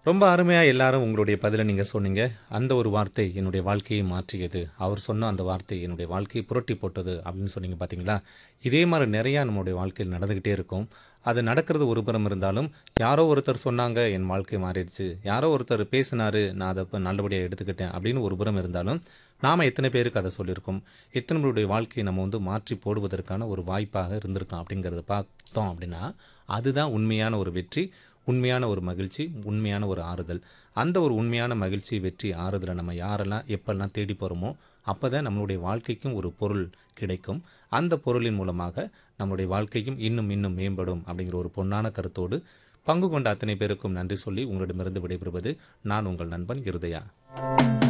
ரொம்ப அருமையாக எல்லாரும் உங்களுடைய பதிலை நீங்கள் சொன்னீங்க அந்த ஒரு வார்த்தை என்னுடைய வாழ்க்கையை மாற்றியது அவர் சொன்ன அந்த வார்த்தை என்னுடைய வாழ்க்கையை புரட்டி போட்டது அப்படின்னு சொன்னீங்க பார்த்தீங்களா இதே மாதிரி நிறையா நம்மளுடைய வாழ்க்கையில் நடந்துக்கிட்டே இருக்கும் அது நடக்கிறது ஒரு புறம் இருந்தாலும் யாரோ ஒருத்தர் சொன்னாங்க என் வாழ்க்கை மாறிடுச்சு யாரோ ஒருத்தர் பேசினாரு நான் அதை இப்போ நல்லபடியாக எடுத்துக்கிட்டேன் அப்படின்னு ஒரு புறம் இருந்தாலும் நாம் எத்தனை பேருக்கு அதை சொல்லியிருக்கோம் எத்தனை பேருடைய வாழ்க்கையை நம்ம வந்து மாற்றி போடுவதற்கான ஒரு வாய்ப்பாக இருந்திருக்கோம் அப்படிங்கிறத பார்த்தோம் அப்படின்னா அதுதான் உண்மையான ஒரு வெற்றி உண்மையான ஒரு மகிழ்ச்சி உண்மையான ஒரு ஆறுதல் அந்த ஒரு உண்மையான மகிழ்ச்சி வெற்றி ஆறுதலை நம்ம யாரெல்லாம் எப்பெல்லாம் தேடி போகிறோமோ அப்போ தான் நம்மளுடைய வாழ்க்கைக்கும் ஒரு பொருள் கிடைக்கும் அந்த பொருளின் மூலமாக நம்மளுடைய வாழ்க்கையும் இன்னும் இன்னும் மேம்படும் அப்படிங்கிற ஒரு பொன்னான கருத்தோடு பங்கு கொண்ட அத்தனை பேருக்கும் நன்றி சொல்லி உங்களிடமிருந்து விடைபெறுவது நான் உங்கள் நண்பன் இருதயா